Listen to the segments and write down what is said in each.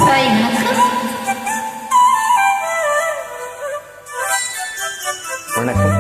Soy Maxis. வணக்கம்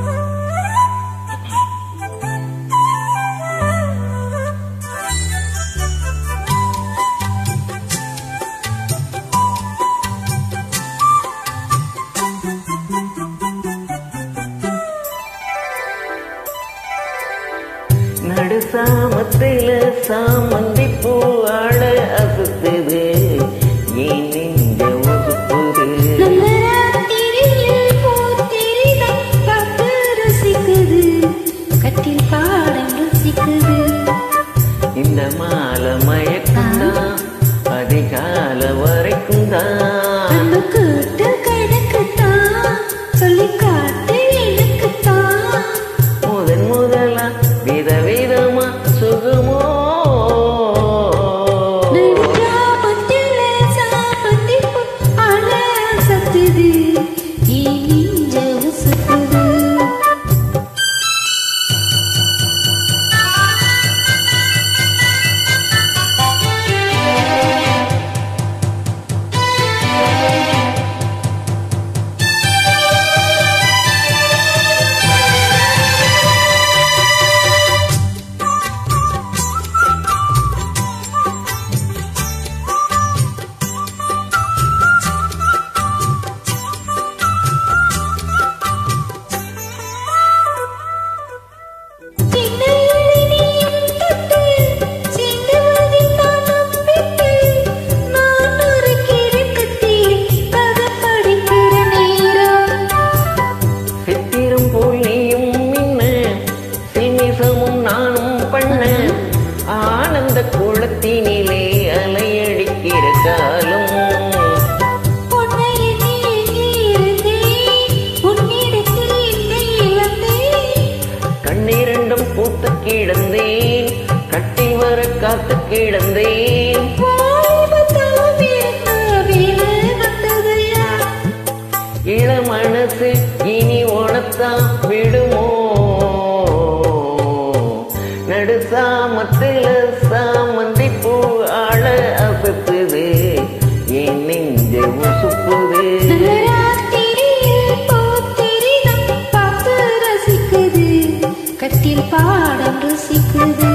நடுசாமத்தில சாமந்தி பூ ஆட அசுத்துது ஏன் நெஞ்ச ஒதுக்குது நல்ல ராத்திரியில் பூத்திரிதான் பார்த்து ரசிக்குது. கட்டில் பாடம் ருசிக்குது இந்த மாலை மயக்கம்தான் அதிகால வரைக்கும் தான் அன்பு கூட்டு கணக்குத்தான் சொல்லிக் காட்டு எனக்குத்தான் முதன் முதலா விதவிதமா சுகமோ நடுஜாமத்தில சாமந்தி பூ ஆட அசத்துது. என் நெஞ்ச உசுக்குது சித்திரம் போல் நீயும் மின்ன சிமிசமும் நானும் பண்ண ஆனந்த குளத்தினிலே அலையடிக்கிற காலம் கண்ணிரண்டும் பூத்து கிடந்தேன் கட்டி வர காத்து கிடந்தேன் இள மனசு இனி உனத்தான் விடுமோ நடுசாமத்தில சாமந்தி பூ ஆள அசத்துது என் நெஞ்ச உசுப்புது கட்டில் பாடம் ருசிக்குது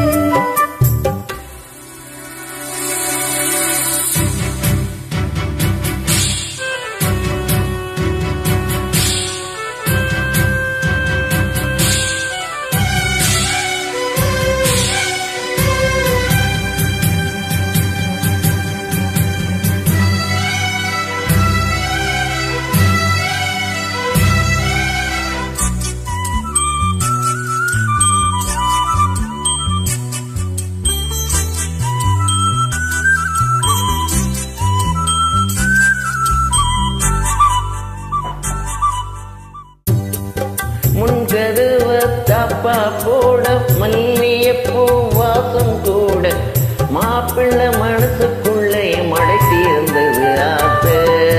முன்கதுவ தாப்பா போட மல்லியப்பூ வாசம் கூட மாப்பிள்ளை மனசுக்குள்ளே மடக்கி இருந்தது ஆசை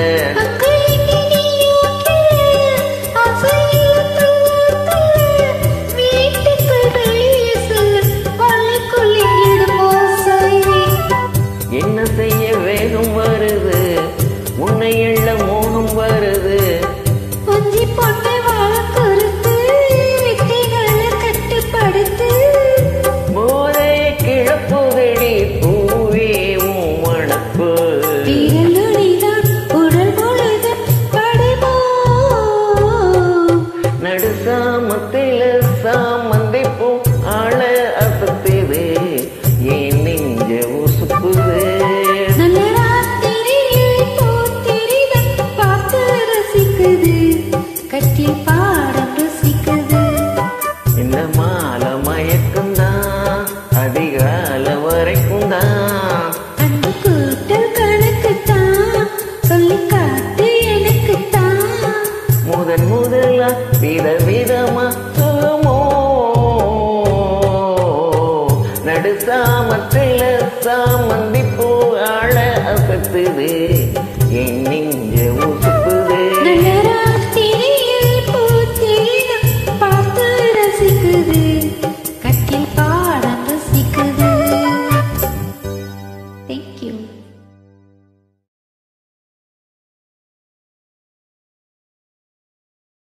என்ன செய்ய வேகம் வருது உன்னை எள்ள மோகம் வருது போதை கிழப்புதடி பூவே உன் மணப்பு நடுசாமத்தில சாமந்தி பூ ஆள அசத்துது என் நெஞ்ச உசுப்புது கட்டில் பாடம் ருசிக்குது இந்த மாலை மயக்கம் தான் அதிகால வரைக்கும் தான் அன்பு கூட்டல் கணக்குத்தான் சொல்லிக் காட்டு எனக்குத்தான் முதன் முதலா வித விதமா சுகமோ நடுசாமத்தில சாமந்தி பூ ஆள அசத்துது என் நெஞ்ச உசு